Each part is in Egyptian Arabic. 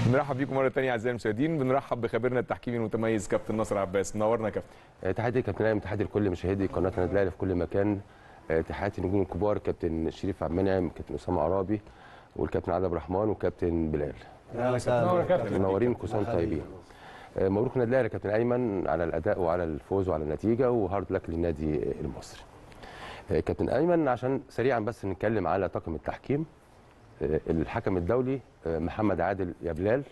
بنرحب بيكم مره ثانيه اعزائي المشاهدين بنرحب بخبيرنا التحكيمي المتميز كابتن ناصر عباس منورنا يا كابتن تحياتي كابتن نايم تحياتي لكل مشاهدي قناه النادي الاهلي في كل مكان آه، تحياتي النجوم الكبار كابتن شريف عبد المنعم كابتن اسامه عرابي والكابتن عادل عبد الرحمن وكابتن بلال منورين كل سنه وانتم طيبين آه، مبروك النادي الاهلي يا كابتن ايمن على الاداء وعلى الفوز وعلى النتيجه وهارد لك للنادي المصري آه، كابتن ايمن عشان سريعا بس نتكلم على طاقم التحكيم آه، الحكم الدولي آه، محمد عادل يا بلال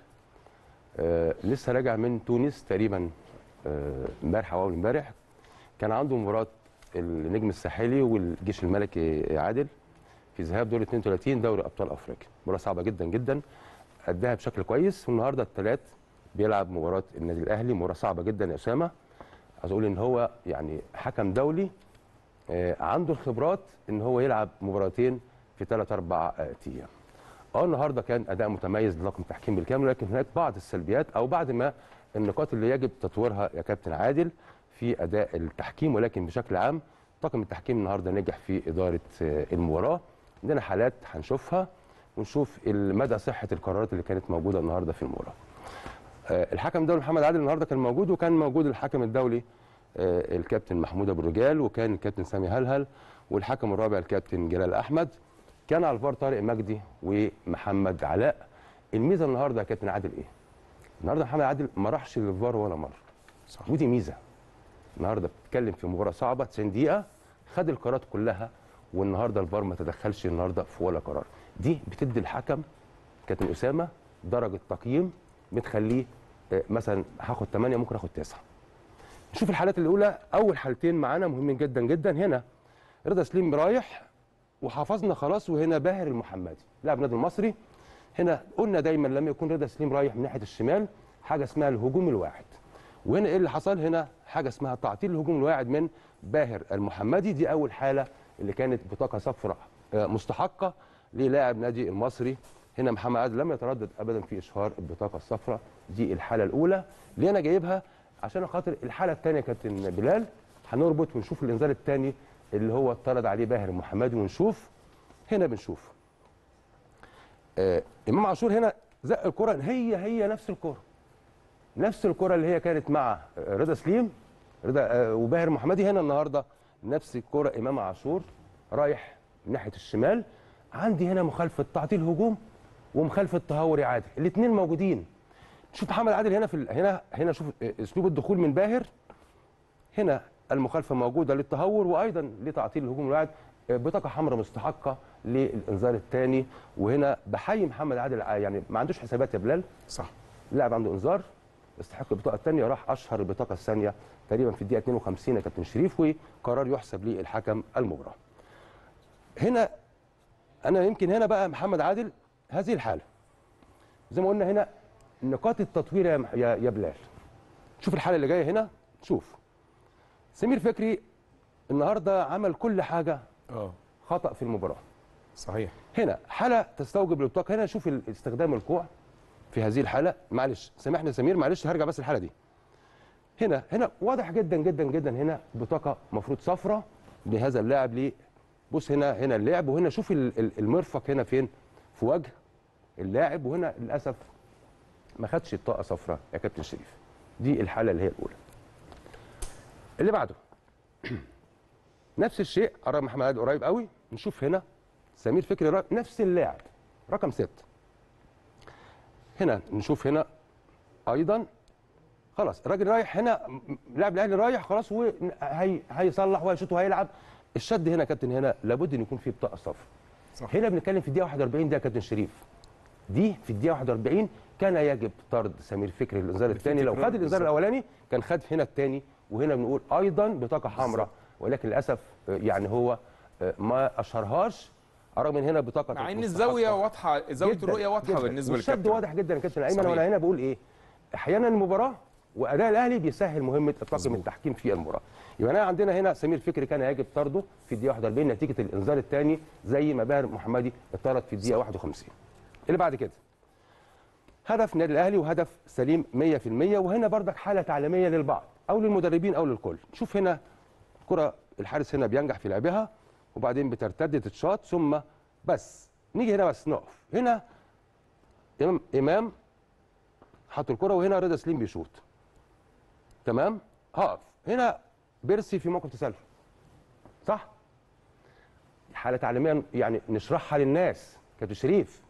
آه، لسه راجع من تونس تقريبا آه، امبارح او اول امبارح كان عنده مباراه النجم الساحلي والجيش الملكي عادل في ذهاب دور 32 دوري ابطال افريقيا مباراه صعبه جدا جدا اداها بشكل كويس والنهارده الثلاث بيلعب مباراه النادي الاهلي مباراه صعبه جدا يا اسامه عايز اقول ان هو يعني حكم دولي آه، عنده الخبرات ان هو يلعب مباراتين في ثلاث اربع آه، ايام اه النهارده كان اداء متميز لطاقم التحكيم بالكامل لكن هناك بعض السلبيات او بعد ما النقاط اللي يجب تطويرها يا كابتن عادل في اداء التحكيم ولكن بشكل عام طاقم التحكيم النهارده نجح في اداره آه، المباراه عندنا حالات هنشوفها ونشوف مدى صحه القرارات اللي كانت موجوده النهارده في المباراه آه، الحكم الدولي محمد عادل النهارده كان موجود وكان موجود الحكم الدولي آه، الكابتن محمود ابو الرجال وكان الكابتن سامي هلهل والحكم الرابع الكابتن جلال احمد كان على الفار طارق مجدي ومحمد علاء الميزه النهارده يا كابتن عادل ايه؟ النهارده محمد عادل ما راحش للفار ولا مره صح. ودي ميزه النهارده بتتكلم في مباراه صعبه 90 دقيقه خد القرارات كلها والنهارده الفار ما تدخلش النهارده في ولا قرار دي بتدي الحكم كابتن اسامه درجه تقييم بتخليه آه، مثلا هاخد 8 ممكن اخد 9 نشوف الحالات الاولى اول حالتين معانا مهمين جدا جدا هنا رضا سليم رايح وحافظنا خلاص وهنا باهر المحمدي لاعب النادي المصري هنا قلنا دايما لما يكون رضا سليم رايح من ناحيه الشمال حاجه اسمها الهجوم الواحد وهنا ايه اللي حصل هنا حاجه اسمها تعطيل الهجوم الواحد من باهر المحمدي دي اول حاله اللي كانت بطاقه صفراء آه، مستحقه للاعب نادي المصري هنا محمد عادل لم يتردد ابدا في اشهار البطاقه الصفراء دي الحاله الاولى اللي انا جايبها عشان خاطر الحاله الثانيه كابتن بلال هنربط ونشوف الانذار الثاني اللي هو اتطرد عليه باهر المحمدي ونشوف هنا بنشوف آه امام عاشور هنا زق الكره هي هي نفس الكره نفس الكره اللي هي كانت مع آه، رضا سليم رضا آه وباهر محمدي هنا النهارده نفس الكره امام عاشور رايح من ناحيه الشمال عندي هنا مخالفه تعطيل هجوم ومخالفه تهور عادل الاثنين موجودين شوف محمد عادل هنا في ال- هنا هنا شوف آه، اسلوب الدخول من باهر هنا المخالفه موجوده للتهور وايضا لتعطيل الهجوم الواحد آه، بطاقه حمراء مستحقه للانذار الثاني وهنا بحيي محمد عادل ع- يعني ما عندوش حسابات يا بلال صح اللاعب عنده انذار استحق البطاقه الثانيه راح اشهر البطاقه الثانيه تقريبا في الدقيقه 52 يا كابتن شريف وقرار يحسب للحكم المباراه. هنا انا يمكن هنا بقى محمد عادل هذه الحاله زي ما قلنا هنا نقاط التطوير يا مح- يا يا بلال. شوف الحاله اللي جايه هنا شوف سمير فكري النهارده عمل كل حاجه اه خطا في المباراه. صحيح هنا حاله تستوجب البطاقه هنا شوف ال- استخدام الكوع في هذه الحاله معلش سامحني يا سمير معلش هرجع بس الحاله دي هنا هنا واضح جدا جدا جدا هنا بطاقه مفروض صفراء لهذا اللاعب ليه بص هنا هنا اللعب وهنا شوف ال- ال- المرفق هنا فين في وجه اللاعب وهنا للاسف ما خدش الطاقه صفراء يا كابتن شريف دي الحاله اللي هي الاولى اللي بعده نفس الشيء قرب محمد عادل قريب قوي نشوف هنا سمير فكري را- نفس اللاعب رقم ستة هنا نشوف هنا ايضا خلاص الراجل رايح هنا م- م- لاعب الاهلي رايح خلاص وهيصلح وهيشوط وهيلعب الشد هنا يا كابتن هنا لابد ان يكون فيه بطاقه صفراء صح. هنا بنتكلم في الدقيقه 41 ده يا كابتن شريف دي في الدقيقه 41 كان يجب طرد سمير فكري الانذار الثاني لو خد الانذار بالظبط. الاولاني كان خد هنا الثاني وهنا بنقول ايضا بطاقه حمراء ولكن للاسف آه، يعني هو آه، ما اشهرهاش رغم ان هنا بطاقه مع ان مستحقة. الزاويه واضحه زاويه جداً، الرؤيه واضحه جداً. بالنسبه والشد للكابتن واضح جدا يا كابتن ايمن صحيح. وانا هنا بقول ايه احيانا المباراه واداء الاهلي بيسهل مهمه طاقم مظبوط. التحكيم في المباراه يبقى انا عندنا هنا سمير فكري كان يجب طرده في الدقيقه 41 نتيجه الانذار الثاني زي ما باهر محمدي اتطرد في الدقيقه 51 اللي بعد كده هدف النادي الاهلي وهدف سليم 100% وهنا بردك حاله تعليميه للبعض او للمدربين او للكل شوف هنا كره الحارس هنا بينجح في لعبها وبعدين بترتد تتشاط ثم بس نيجي هنا بس نقف هنا امام امام حط الكره وهنا رضا سليم بيشوط تمام هقف هنا بيرسي في موقف تسلل صح حاله تعليميه يعني نشرحها للناس كابتن شريف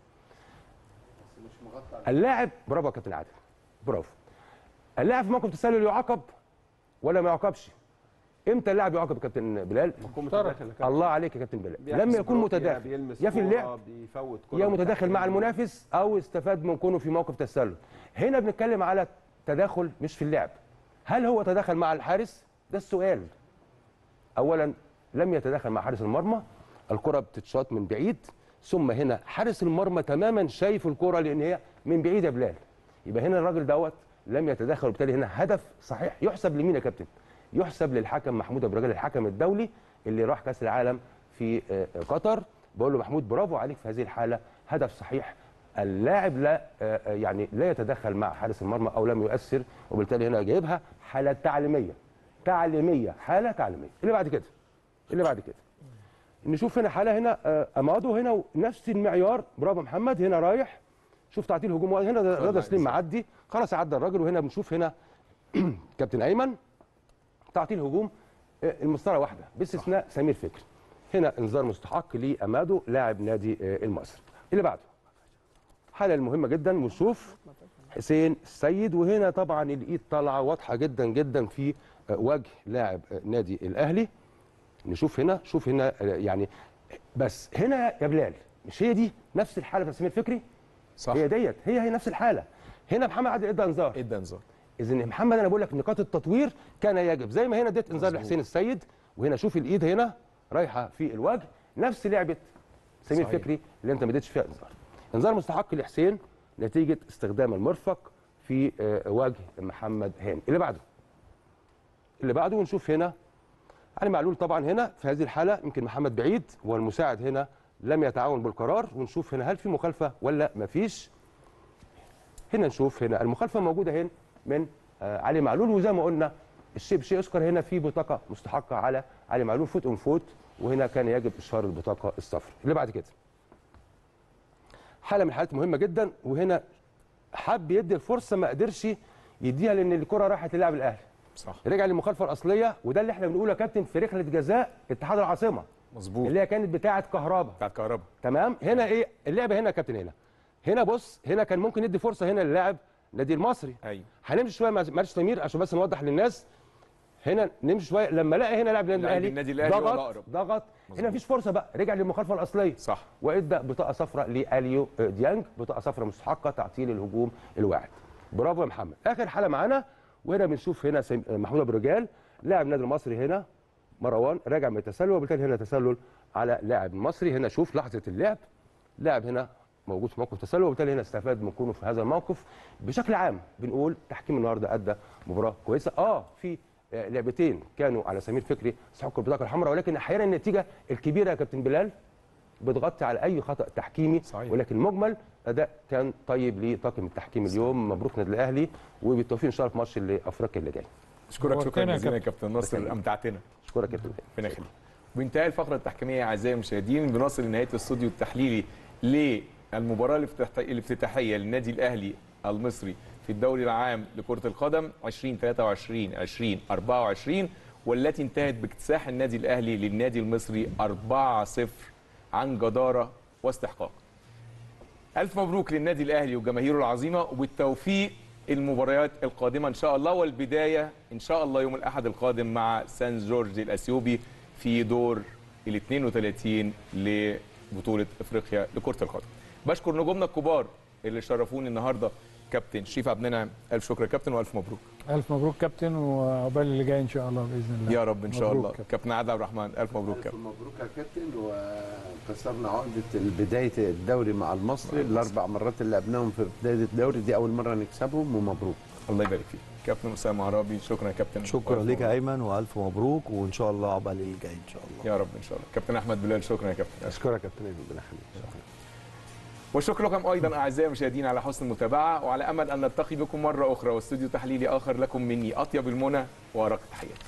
اللاعب برافو يا كابتن عادل برافو اللاعب في موقف تسلل يعاقب ولا ما يعاقبش امتى اللاعب يعاقب يا كابتن بلال الله عليك يا كابتن بلال لما يكون متداخل يا في اللعب بيفوت يا متداخل مع المنافس او استفاد من كونه في موقف تسلل هنا بنتكلم على تداخل مش في اللعب هل هو تداخل مع الحارس ده السؤال اولا لم يتداخل مع حارس المرمى الكره بتتشاط من بعيد ثم هنا حارس المرمى تماما شايف الكره لان هي من بعيد يا بلال يبقى هنا الراجل دوت لم يتداخل وبالتالي هنا هدف صحيح يحسب لمين يا كابتن يحسب للحكم محمود ابو رجال الحكم الدولي اللي راح كاس العالم في آه، آه، قطر بقول له محمود برافو عليك في هذه الحاله هدف صحيح اللاعب لا آه، آه، يعني لا يتدخل مع حارس المرمى او لم يؤثر وبالتالي هنا جايبها حاله تعليميه تعليميه حاله تعليميه اللي بعد كده اللي بعد كده نشوف هنا حاله هنا آه، امادو هنا نفس المعيار برافو محمد هنا رايح شوف تعطيل هجوم هنا ده رضا سليم معدي خلاص عدى الراجل وهنا بنشوف هنا كابتن ايمن تعطيل هجوم آه، المسطره واحده باستثناء سمير فكري هنا انذار مستحق لامادو لاعب نادي آه، المصري اللي بعده حاله المهمه جدا ونشوف حسين السيد وهنا طبعا الايد طالعه واضحه جدا جدا في آه، وجه لاعب آه، نادي الاهلي نشوف هنا شوف هنا آه، يعني بس هنا يا بلال مش هي دي نفس الحاله بتاعت سمير فكري صح هي ديت هي هي نفس الحاله هنا محمد عادل ادى انذار ادى انذار اذا محمد انا بقول لك نقاط التطوير كان يجب زي ما هنا اديت انذار لحسين السيد وهنا شوف الايد هنا رايحه في الوجه نفس لعبه سمير صحيح. فكري اللي انت ما اديتش فيها انذار انذار مستحق لحسين نتيجه استخدام المرفق في آه، وجه محمد هاني اللي بعده اللي بعده ونشوف هنا علي معلول طبعا هنا في هذه الحاله يمكن محمد بعيد والمساعد هنا لم يتعاون بالقرار ونشوف هنا هل في مخالفه ولا ما فيش هنا نشوف هنا المخالفه موجوده هنا من آه، علي معلول وزي ما قلنا الشيء بشيء يذكر هنا في بطاقه مستحقه على علي معلول فوت اون فوت وهنا كان يجب اشهار البطاقه الصفراء اللي بعد كده حاله من الحالات مهمه جدا وهنا حب يدي الفرصه ما قدرش يديها لان الكره راحت للاعب الاهلي صح رجع للمخالفه الاصليه وده اللي احنا بنقوله يا كابتن في ركله جزاء اتحاد العاصمه مظبوط اللي هي كانت بتاعه كهربا بتاعت كهربا تمام هنا ايه اللعبه هنا يا كابتن هنا هنا بص هنا كان ممكن يدي فرصه هنا للاعب نادي المصري ايوه هنمشي شويه مع ماتش سمير عشان بس نوضح للناس هنا نمشي شويه لما لقى هنا لاعب النادي لاعب الاهلي النادي الأهلي هو ضغط الأقرب. ضغط مظبوط. هنا مفيش فرصه بقى رجع للمخالفه الاصليه صح وادى بطاقه صفراء لاليو ديانج بطاقه صفراء مستحقه تعطيل الهجوم الواعد برافو يا محمد اخر حاله معانا وهنا بنشوف هنا سم- محمود ابو رجال لاعب النادي المصري هنا مروان راجع من التسلل وبالتالي هنا تسلل على لاعب مصري هنا شوف لحظه اللعب لاعب هنا موجود في موقف تسلل وبالتالي هنا استفاد من كونه في هذا الموقف بشكل عام بنقول تحكيم النهارده ادى مباراه كويسه اه في آه، لعبتين كانوا على سمير فكري استحقوا البطاقه الحمراء ولكن احيانا النتيجه الكبيره يا كابتن بلال بتغطي على اي خطا تحكيمي صحيح. ولكن مجمل اداء كان طيب لطاقم التحكيم اليوم مبروك نادي الاهلي وبالتوفيق ان شاء الله في ماتش اللي افريقيا اللي جاي اشكرك شكرا نورتنا يا جزيلا يا كابتن. كابتن ناصر يخليك. امتعتنا اشكرك يا كابتن ربنا يخليك وبانتهاء الفقره التحكيميه اعزائي المشاهدين بنصل لنهايه الاستوديو التحليلي للمباراه الافتتاح- الافتتاحيه للنادي الاهلي المصري في الدوري العام لكره القدم 2023 2024 والتي انتهت باكتساح النادي الاهلي للنادي المصري 4-0 عن جداره واستحقاق. ألف مبروك للنادي الأهلي وجماهيره العظيمة وبالتوفيق المباريات القادمة إن شاء الله والبداية إن شاء الله يوم الأحد القادم مع سان جورج الأثيوبي في دور ال 32 لبطولة إفريقيا لكرة القدم. بشكر نجومنا الكبار اللي شرفوني النهارده كابتن شريف عبد المنعم ألف شكر يا كابتن وألف مبروك الف مبروك كابتن وعقبال اللي جاي ان شاء الله باذن الله يا رب إن شاء مبروك الله كابتن. كابتن عادل عبد الرحمن ألف مبروك ألف كابتن مبروك يا كابتن وكسرنا عقدة بداية الدوري مع المصري الأربع مرات اللي لعبناهم في بداية الدوري دي أول مرة نكسبهم ومبروك الله يبارك فيك كابتن أسامة عرابي شكرا يا كابتن شكرا وألف ليك يا مبروك. ايمن والف مبروك وان شاء الله عقبال اللي جاي ان شاء الله يا رب إن شاء الله كابتن أحمد بلال شكرا يا كابتن اشكرك يا كابتن ربنا يخليك والشكر لكم ايضا اعزائي المشاهدين على حسن المتابعه وعلى امل ان نلتقي بكم مره اخرى واستوديو تحليلي اخر لكم مني اطيب المنى وارق التحيات